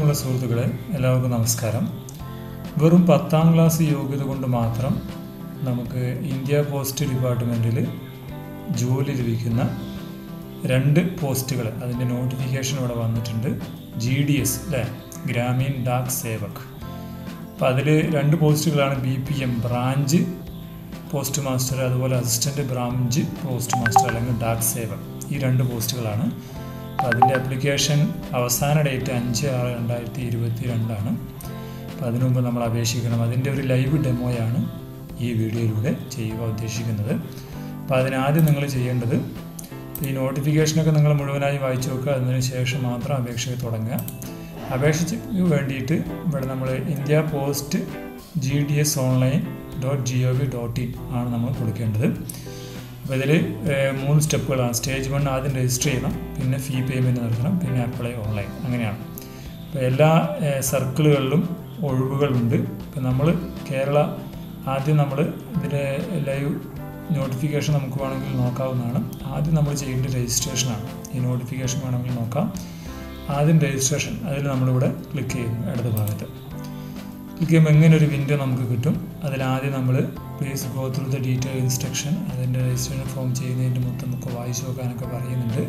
പ്രിയമുള്ള സുഹൃത്തുക്കളെ എല്ലാവർക്കും നമസ്കാരം വെറും പത്താം ക്ലാസ് യോഗ്യത കൊണ്ട് മാത്രം നമുക്ക് ഇന്ത്യ പോസ്റ്റ് ഡിപ്പാർട്ട്മെൻറ്റിൽ ജോലി ലഭിക്കുന്ന രണ്ട് പോസ്റ്റുകൾ അതിൻ്റെ നോട്ടിഫിക്കേഷൻ ഇവിടെ വന്നിട്ടുണ്ട് ജി ഡി എസ് അല്ലേ ഗ്രാമീൺ ഡാക് സേവക് അപ്പോൾ അതിൽ രണ്ട് പോസ്റ്റുകളാണ് B P M branch post master അതുപോലെ അസിസ്റ്റൻറ്റ് ബ്രാഞ്ച് പോസ്റ്റ് മാസ്റ്റർ അല്ലെങ്കിൽ ഡാക് സേവക് ഈ രണ്ട് പോസ്റ്റുകളാണ് അപ്പോൾ അതിൻ്റെ ആപ്ലിക്കേഷൻ അവസാന ഡേറ്റ് അഞ്ച് ആറ് രണ്ടായിരത്തി ഇരുപത്തി രണ്ടാണ് അപ്പോൾ അതിനു മുമ്പ് നമ്മൾ അപേക്ഷിക്കണം അതിൻ്റെ ഒരു ലൈവ് ഡെമോയാണ് ഈ വീഡിയോയിലൂടെ ചെയ്യുക ഉദ്ദേശിക്കുന്നത് അപ്പോൾ അതിനാദ്യം നിങ്ങൾ ചെയ്യേണ്ടത് ഈ നോട്ടിഫിക്കേഷനൊക്കെ നിങ്ങൾ മുഴുവനായി വായിച്ചു നോക്കുക അതിന് ശേഷം മാത്രം അപേക്ഷ തുടങ്ങുക അപേക്ഷയ്ക്ക് വേണ്ടിയിട്ട് ഇവിടെ നമ്മൾ India post G D S online dot G O V dot in ആണ് നമ്മൾ കൊടുക്കേണ്ടത് അപ്പോൾ ഇതിൽ മൂന്ന് സ്റ്റെപ്പുകളാണ് സ്റ്റേജ് വൺ ആദ്യം രജിസ്റ്റർ ചെയ്യണം പിന്നെ ഫീ പേയ്മെൻറ്റ് നടത്തണം പിന്നെ അപ്ലൈ ഓൺലൈൻ അങ്ങനെയാണ് അപ്പോൾ എല്ലാ സർക്കിളുകളിലും ഒഴിവുകളുണ്ട് ഇപ്പം നമ്മൾ കേരള ആദ്യം നമ്മൾ ഇതിൻ്റെ ലൈവ് നോട്ടിഫിക്കേഷൻ നമുക്ക് വേണമെങ്കിൽ നോക്കാവുന്നതാണ് ആദ്യം നമ്മൾ ചെയ്യേണ്ട രജിസ്ട്രേഷനാണ് ഈ നോട്ടിഫിക്കേഷൻ വേണമെങ്കിൽ നോക്കാം ആദ്യം രജിസ്ട്രേഷൻ അതിൽ നമ്മളിവിടെ ക്ലിക്ക് ചെയ്യുന്നു ഇടത് ഭാഗത്ത് ക്ലിക്ക് ചെയ്യുമ്പോൾ ഇങ്ങനെ ഒരു വിൻഡോ നമുക്ക് കിട്ടും അതിലാദ്യം നമ്മൾ please go through the detail instruction അതിൻ്റെ രജിസ്ട്രേഷൻ ഫോം ചെയ്യുന്നതിൻ്റെ മൊത്തം നമുക്ക് വായിച്ചു നോക്കാനൊക്കെ പറയുന്നുണ്ട്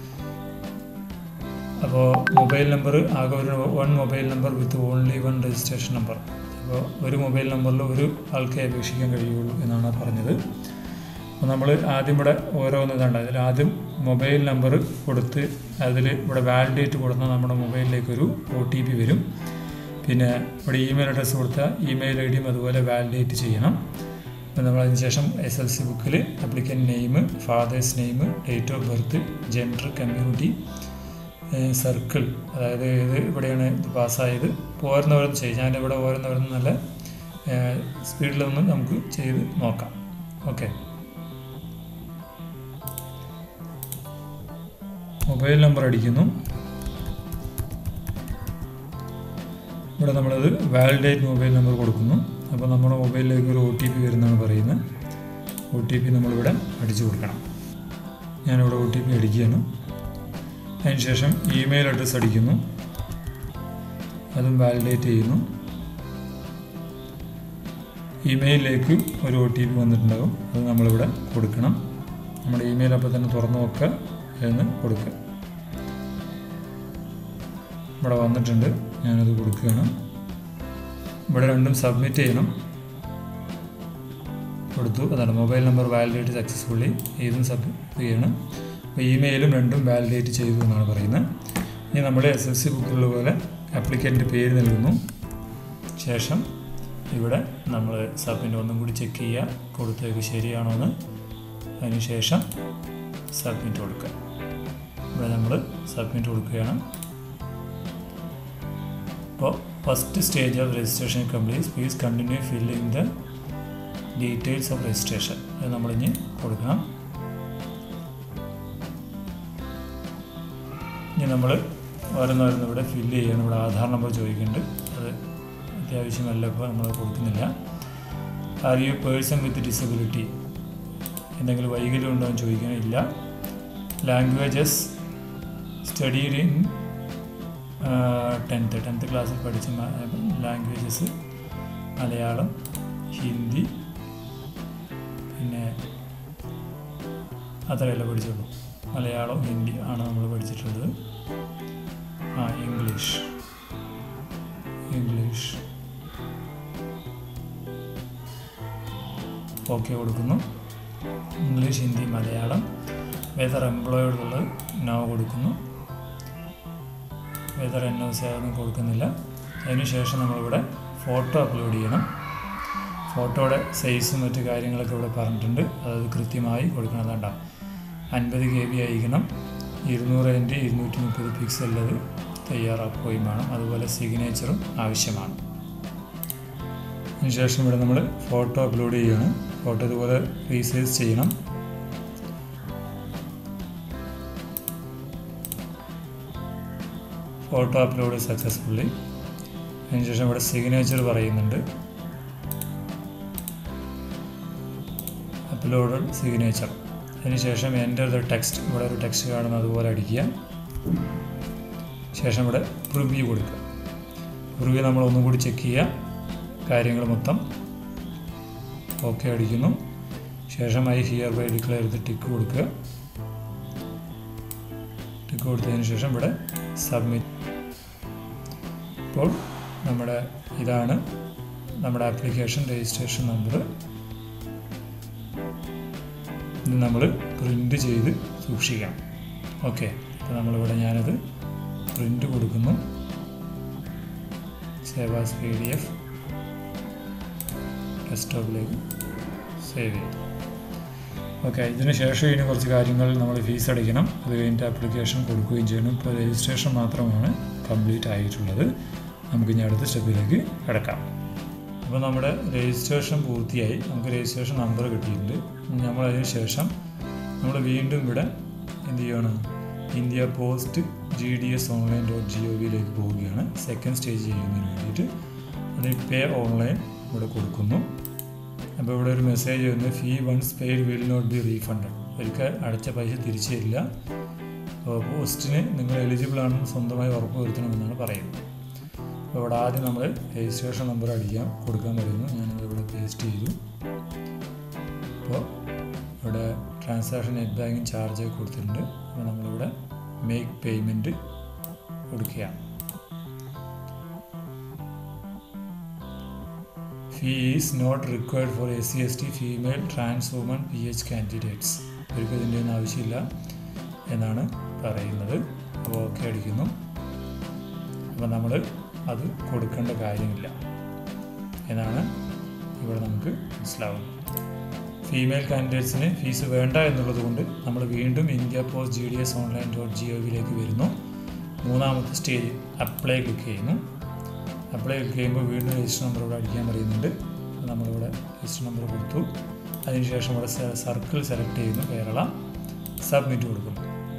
അപ്പോൾ മൊബൈൽ നമ്പർ ആകെ ഒരു one mobile number with only one registration number അപ്പോൾ ഒരു മൊബൈൽ നമ്പറിൽ ഒരു ആൾക്കേ അപേക്ഷിക്കാൻ കഴിയുള്ളൂ എന്നാണ് പറഞ്ഞത് അപ്പോൾ നമ്മൾ ആദ്യം ഇവിടെ ഓരോന്ന് ഇതുണ്ട് അതിൽ ആദ്യം മൊബൈൽ നമ്പർ കൊടുത്ത് അതിൽ ഇവിടെ വാലിഡേറ്റ് കൊടുത്താൽ നമ്മുടെ മൊബൈലിലേക്കൊരു ഒ ടി പി വരും പിന്നെ ഇവിടെ ഇമെയിൽ അഡ്രസ്സ് കൊടുത്താൽ ഇമെയിൽ ഐ ഡിയും അതുപോലെ വാലിഡേറ്റ് ചെയ്യണം അപ്പോൾ നമ്മൾ അതിന് ശേഷം എസ് എൽ സി ബുക്കിൽ applicant name father's name date of birth gender community circle അതായത് ഇത് ഇവിടെയാണ് ഇത് പാസ്സായത് പോരുന്നവരൊന്നും ചെയ്യും ഞാൻ ഇവിടെ പോരുന്നവരൊന്നും നല്ല സ്പീഡിലൊന്നും നമുക്ക് ചെയ്ത് നോക്കാം ഓക്കെ മൊബൈൽ നമ്പർ അടിക്കുന്നു ഇവിടെ നമ്മളത് വാലിഡേറ്റ് മൊബൈൽ നമ്പർ കൊടുക്കുന്നു അപ്പോൾ നമ്മുടെ മൊബൈലിലേക്ക് ഒരു ഒ ടി പി വരുന്നതാണ് പറയുന്നത് ഒ ടി പി നമ്മളിവിടെ അടിച്ചു കൊടുക്കണം ഞാനിവിടെ ഒ ടി പി അടിക്കുകയാണ് അതിനുശേഷം ഇമെയിൽ അഡ്രസ്സ് അടിക്കുന്നു അതും വാലിഡേറ്റ് ചെയ്യുന്നു ഇമെയിലിലേക്ക് ഒരു ഒ ടി പി വന്നിട്ടുണ്ടാകും അത് നമ്മളിവിടെ കൊടുക്കണം നമ്മുടെ ഇമെയിൽ അപ്പോൾ തന്നെ തുറന്നു നോക്കുക എന്ന് കൊടുക്കുക ഇവിടെ വന്നിട്ടുണ്ട് ഞാനത് കൊടുക്കുകയാണ് ഇവിടെ രണ്ടും സബ്മിറ്റ് ചെയ്യണം കൊടുത്തു അതാണ് മൊബൈൽ നമ്പർ വാലിഡേറ്റ് സക്സസ്ഫുള്ളി ഇതും സബ്മിറ്റ് ചെയ്യണം അപ്പോൾ ഇമെയിലും രണ്ടും വാലിഡേറ്റ് ചെയ്തു എന്നാണ് പറയുന്നത് ഇനി നമ്മൾ എസ് എൽ സി ബുക്കിലുള്ള പോലെ ആപ്ലിക്കൻ്റ് പേര് നൽകുന്നു ശേഷം ഇവിടെ നമ്മൾ സബ്മിറ്റ് ഒന്നും കൂടി ചെക്ക് ചെയ്യുക കൊടുത്തേക്ക് ശരിയാണോ എന്ന് അതിനുശേഷം സബ്മിറ്റ് കൊടുക്കുക ഇവിടെ നമ്മൾ സബ്മിറ്റ് കൊടുക്കുകയാണ് അപ്പോൾ first stage of registration complete please continue filling the details of registration അത് നമ്മളിനി കൊടുക്കണം ഇനി നമ്മൾ ഓരോന്ന് ഓരോന്ന് ഇവിടെ ഫില്ല് ചെയ്യണം ഇവിടെ ആധാർ നമ്പർ ചോദിക്കുന്നുണ്ട് അത് അത്യാവശ്യമല്ല ഇപ്പോൾ നമ്മൾ കൊടുക്കുന്നില്ല are you person with disability എന്തെങ്കിലും വൈകല്യം ഉണ്ടോ എന്ന് ചോദിക്കണില്ല languages studied in tenth tenth ക്ലാസ്സിൽ പഠിച്ച ലാംഗ്വേജസ് മലയാളം ഹിന്ദി പിന്നെ അത്രയല്ല പഠിച്ചുള്ളൂ മലയാളം ഹിന്ദി ആണ് നമ്മൾ പഠിച്ചിട്ടുള്ളത് ആ ഇംഗ്ലീഷ് ഇംഗ്ലീഷ് ഓക്കെ കൊടുക്കുന്നു English Hindi Malayalam whether employed ഉള്ളത് നോ കൊടുക്കുന്നു വെതർ എൻ ഒ സി അതൊന്നും കൊടുക്കുന്നില്ല അതിനുശേഷം നമ്മളിവിടെ ഫോട്ടോ അപ്ലോഡ് ചെയ്യണം ഫോട്ടോയുടെ സൈസും മറ്റു കാര്യങ്ങളൊക്കെ ഇവിടെ പറഞ്ഞിട്ടുണ്ട് അത് കൃത്യമായി കൊടുക്കണം വേണ്ട അൻപത് കെ ബി അയക്കണം ഇരുന്നൂറ് ഇൻറ്റ് ഇരുന്നൂറ്റി മുപ്പത് പിക്സലത് തയ്യാറാക്കുകയും വേണം അതുപോലെ സിഗ്നേച്ചറും ആവശ്യമാണ് അതിനുശേഷം ഇവിടെ നമ്മൾ ഫോട്ടോ അപ്ലോഡ് ചെയ്യണം ഫോട്ടോ ഇതുപോലെ റീസൈസ് ചെയ്യണം ഫോട്ടോ അപ്ലോഡ് സക്സസ്ഫുള്ളി അതിനുശേഷം ഇവിടെ സിഗ്നേച്ചർ പറയുന്നുണ്ട് അപ്ലോഡ് സിഗ്നേച്ചർ അതിനുശേഷം എൻ്റർ ദ ടെക്സ്റ്റ് ഇവിടെ ഒരു ടെക്സ്റ്റ് കാണുന്ന അതുപോലെ അടിക്കുക ശേഷം ഇവിടെ പ്രിവ്യൂ കൊടുക്കുക കുറുകെ നമ്മൾ ഒന്നും കൂടി ചെക്ക് ചെയ്യുക കാര്യങ്ങൾ മൊത്തം ഓക്കെ അടിക്കുന്നു ശേഷം ഐ ഹിയർ ബൈ ഡിക്ലെയർ ചെയ്ത് ടിക്ക് കൊടുക്കുക ടിക്ക് കൊടുത്തതിന് ശേഷം ഇവിടെ സബ്മിറ്റ് ഇപ്പോൾ നമ്മുടെ ഇതാണ് നമ്മുടെ ആപ്ലിക്കേഷൻ രജിസ്ട്രേഷൻ നമ്പർ ഇത് നമ്മൾ പ്രിൻ്റ് ചെയ്ത് സൂക്ഷിക്കണം ഓക്കെ അപ്പോൾ നമ്മളിവിടെ ഞാനത് പ്രിൻ്റ് കൊടുക്കുന്നു save as P D F ഡെസ്ക്ടോപ്പിലേക്ക് സേവ് ചെയ്തു ഓക്കെ ഇതിന് ശേഷം ഇനി കുറച്ച് കാര്യങ്ങൾ നമ്മൾ ഫീസ് അടയ്ക്കണം അത് കഴിഞ്ഞിട്ട് ആപ്ലിക്കേഷൻ കൊടുക്കുകയും ചെയ്യണം ഇപ്പോൾ രജിസ്ട്രേഷൻ മാത്രമാണ് കംപ്ലീറ്റ് ആയിട്ടുള്ളത് നമുക്ക് ഇനി അടുത്ത സ്റ്റെപ്പിലേക്ക് കിടക്കാം അപ്പോൾ നമ്മുടെ രജിസ്ട്രേഷൻ പൂർത്തിയായി നമുക്ക് രജിസ്ട്രേഷൻ നമ്പർ കിട്ടിയിട്ടുണ്ട് നമ്മൾ അതിന് ശേഷം നമ്മൾ വീണ്ടും ഇവിടെ എന്ത് ചെയ്യണം India post G D S online dot G O വിയിലേക്ക് പോവുകയാണ് സെക്കൻഡ് സ്റ്റേജ് ചെയ്യുന്നതിന് വേണ്ടിയിട്ട് അത് പേ ഓൺലൈൻ ഇവിടെ കൊടുക്കുന്നു അപ്പോൾ ഇവിടെ ഒരു മെസ്സേജ് വന്ന് fee once paid will not be refunded ഒരിക്കൽ അടച്ച പൈസ തിരിച്ചു തരില്ല അപ്പോൾ പോസ്റ്റിന് നിങ്ങൾ എലിജിബിൾ ആണെന്ന് സ്വന്തമായി ഉറപ്പ് വരുത്തണമെന്നാണ് പറയുന്നത് അപ്പോൾ ഇവിടെ ആദ്യം നമ്മൾ രജിസ്ട്രേഷൻ നമ്പർ അടിക്കാൻ കൊടുക്കാൻ പറയുന്നു ഞാനത് ഇവിടെ പേസ്റ്റ് ചെയ്തു അപ്പോൾ ഇവിടെ ട്രാൻസാക്ഷൻ നെറ്റ് ബാങ്കിങ് ചാർജ് കൊടുത്തിട്ടുണ്ട് അപ്പോൾ നമ്മളിവിടെ മേക്ക് പേയ്മെൻറ്റ് കൊടുക്കുകയാണ് fee is not required for S C S T female trans woman P H candidates ഇവർക്ക് ഇതിൻ്റെ ഒന്നും ആവശ്യമില്ല എന്നാണ് പറയുന്നത് അപ്പോൾ ഓക്കെ അടിക്കുന്നു അപ്പോൾ നമ്മൾ അത് കൊടുക്കേണ്ട കാര്യമില്ല എന്നാണ് ഇവിടെ നമുക്ക് മനസ്സിലാവുന്നത് ഫീമെയിൽ കാൻഡിഡേറ്റ്സിന് ഫീസ് വേണ്ട എന്നുള്ളത് കൊണ്ട് നമ്മൾ വീണ്ടും India post G D S online dot G O വിയിലേക്ക് വരുന്നു മൂന്നാമത്തെ സ്റ്റേജ് അപ്ലൈ ക്ലിക്ക് ചെയ്യുന്നു അപ്ലൈ ക്ലിക്ക് ചെയ്യുമ്പോൾ വീണ്ടും രജിസ്റ്റർ നമ്പർ ഇവിടെ അടിക്കാൻ പറയുന്നുണ്ട് നമ്മളിവിടെ രജിസ്റ്റർ നമ്പർ കൊടുത്തു അതിനുശേഷം ഇവിടെ സർക്കിൾ സെലക്ട് ചെയ്യുന്നു കേരള സബ്മിറ്റ് കൊടുക്കുന്നു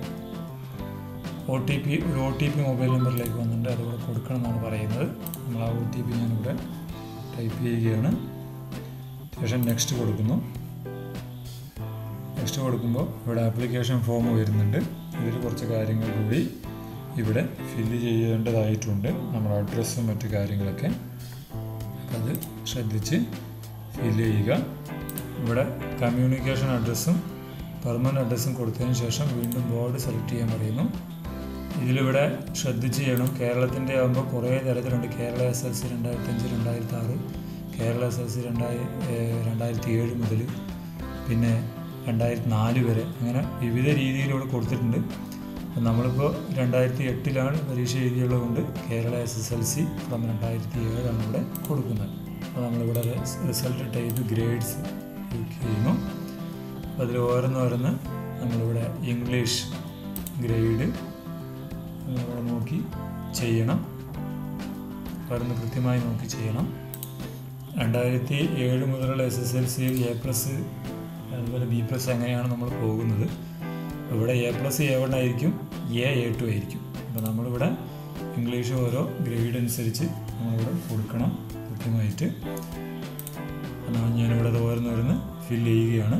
ഒ ടി പി ഒരു ഒ ടി പി മൊബൈൽ നമ്പറിലേക്ക് വന്നിട്ടുണ്ട് അതിവിടെ കൊടുക്കണം എന്നാണ് പറയുന്നത് നമ്മൾ ആ ഒ ടി പി ഞാനിവിടെ ടൈപ്പ് ചെയ്യുകയാണ് ശേഷം നെക്സ്റ്റ് കൊടുക്കുന്നു നെക്സ്റ്റ് കൊടുക്കുമ്പോൾ ഇവിടെ ആപ്ലിക്കേഷൻ ഫോം വരുന്നുണ്ട് ഇതിൽ കുറച്ച് കാര്യങ്ങൾ കൂടി ഇവിടെ ഫില്ല് ചെയ്യേണ്ടതായിട്ടുണ്ട് നമ്മുടെ അഡ്രസ്സും മറ്റു കാര്യങ്ങളൊക്കെ അപ്പോൾ അത് ശ്രദ്ധിച്ച് ഫില്ല് ചെയ്യുക ഇവിടെ കമ്മ്യൂണിക്കേഷൻ അഡ്രസ്സും പെർമനൻ്റ് അഡ്രസ്സും കൊടുത്തതിന് ശേഷം വീണ്ടും ബോർഡ് സെലക്ട് ചെയ്യാൻ പറയുന്നു ഇതിലിവിടെ ശ്രദ്ധിച്ച് ചെയ്യണം കേരളത്തിൻ്റെ ആകുമ്പോൾ കുറേ തരത്തിലുണ്ട് കേരള എസ് എൽ സി രണ്ടായിരത്തഞ്ച് രണ്ടായിരത്തി ആറ് കേരള എസ് എൽ സി രണ്ടായി രണ്ടായിരത്തി ഏഴ് മുതൽ പിന്നെ രണ്ടായിരത്തി നാല് വരെ അങ്ങനെ വിവിധ രീതിയിലൂടെ കൊടുത്തിട്ടുണ്ട് അപ്പം നമ്മളിപ്പോൾ രണ്ടായിരത്തി എട്ടിലാണ് പരീക്ഷ എഴുതിയുള്ളത് കൊണ്ട് Kerala S S L C from രണ്ടായിരത്തി ഏഴാണ് ഇവിടെ കൊടുക്കുന്നത് അപ്പോൾ നമ്മളിവിടെ റിസൾട്ട് ടൈപ്പ് ഗ്രേഡ്സ് ചെയ്യുന്നു അപ്പോൾ അതിൽ ഓരോന്നോരോന്ന് നമ്മളിവിടെ ഇംഗ്ലീഷ് ഗ്രേഡ് ഇവിടെ നോക്കി ചെയ്യണം ഓരോന്ന് കൃത്യമായി നോക്കി ചെയ്യണം രണ്ടായിരത്തി ഏഴ് മുതലുള്ള എസ് എസ് എൽ സിയിൽ എ പ്ലസ് അതുപോലെ ബി പ്ലസ് അങ്ങനെയാണ് നമ്മൾ പോകുന്നത് ഇവിടെ എ പ്ലസ് എ വൺ ആയിരിക്കും എ എ ടു ആയിരിക്കും അപ്പോൾ നമ്മളിവിടെ ഇംഗ്ലീഷ് ഓരോ ഗ്രേഡ് അനുസരിച്ച് നമ്മളിവിടെ കൊടുക്കണം കൃത്യമായിട്ട് എന്നാൽ ഞാനിവിടെ അത് ഓരോന്നോരോന്ന് ഫില്ല് ചെയ്യുകയാണ്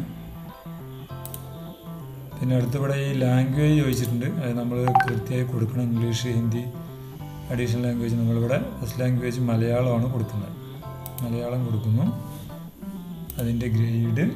പിന്നെ അടുത്തിവിടെ ഈ ലാംഗ്വേജ് ചോദിച്ചിട്ടുണ്ട് അത് നമ്മൾ കൃത്യമായി കൊടുക്കണം ഇംഗ്ലീഷ് ഹിന്ദി അഡീഷണൽ ലാംഗ്വേജ് നമ്മളിവിടെ ഫസ്റ്റ് ലാംഗ്വേജ് മലയാളമാണ് കൊടുക്കുന്നത് മലയാളം കൊടുക്കുന്നു അതിൻ്റെ ഗ്രേഡ്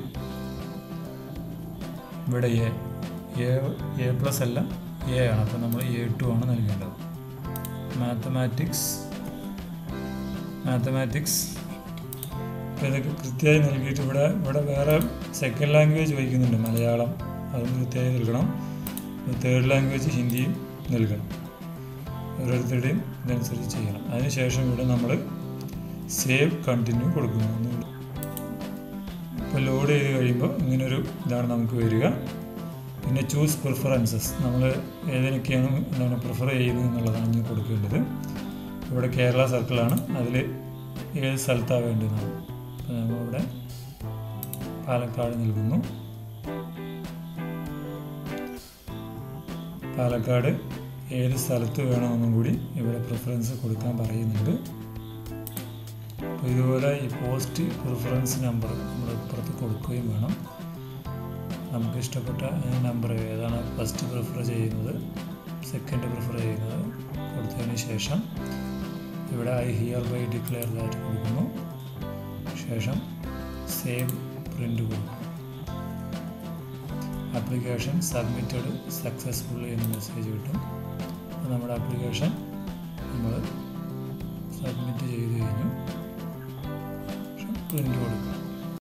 ഇവിടെ എ എ എ പ്ലസ് അല്ല എ ആണ് അപ്പോൾ നമ്മൾ എ ടു ആണ് നൽകേണ്ടത് മാത്തമാറ്റിക്സ് മാത്തമാറ്റിക്സ് അപ്പോൾ ഇതൊക്കെ കൃത്യമായി നൽകിയിട്ട് ഇവിടെ ഇവിടെ വേറെ സെക്കൻഡ് ലാംഗ്വേജ് ചോദിക്കുന്നുണ്ട് മലയാളം അതും കൃത്യമായി നൽകണം തേർഡ് ലാംഗ്വേജ് ഹിന്ദിയും നൽകണം ഓരോരുത്തരുടെയും ഇതനുസരിച്ച് ചെയ്യണം അതിനുശേഷം ഇവിടെ നമ്മൾ സേവ് കണ്ടിന്യൂ കൊടുക്കുന്നു ഒന്നുകൂടി ഇപ്പോൾ ലോഡ് ചെയ്ത് കഴിയുമ്പോൾ ഇങ്ങനൊരു ഇതാണ് നമുക്ക് വരിക പിന്നെ ചൂസ് പ്രിഫറൻസസ് നമ്മൾ ഏതിനൊക്കെയാണ് എന്താണ് പ്രിഫർ ചെയ്യുന്നത് എന്നുള്ളതാണ് ഇനി കൊടുക്കേണ്ടത് ഇവിടെ കേരള സർക്കിളാണ് അതിൽ ഏത് സ്ഥലത്താണ് വേണ്ടതെന്നാണ് അപ്പോൾ നമ്മളിവിടെ പാലക്കാട് നൽകുന്നു പാലക്കാട് ഏത് സ്ഥലത്ത് വേണമെന്നും കൂടി ഇവിടെ പ്രിഫറൻസ് കൊടുക്കാൻ പറയുന്നുണ്ട് അപ്പോൾ ഇതുപോലെ ഈ പോസ്റ്റ് പ്രിഫറൻസ് നമ്പർ നമ്മൾ ഇപ്പുറത്ത് കൊടുക്കുകയും വേണം നമുക്ക് ഇഷ്ടപ്പെട്ട നമ്പർ ഏതാണ് ഫസ്റ്റ് പ്രിഫർ ചെയ്യുന്നത് സെക്കൻഡ് പ്രിഫർ ചെയ്യുന്നത് കൊടുത്തതിന് ശേഷം ഇവിടെ I hereby declare that കൊടുക്കുന്നു ശേഷം സേവ് പ്രിൻ്റ് കൊടുക്കും ആപ്ലിക്കേഷൻ സബ്മിറ്റഡ് സക്സസ്ഫുള്ളി എന്ന് മെസ്സേജ് കിട്ടും അപ്പോൾ നമ്മുടെ ആപ്ലിക്കേഷൻ നമ്മൾ സബ്മിറ്റ് ചെയ്ത് കഴിഞ്ഞു പ്രിൻ്റ് കൊടുക്കും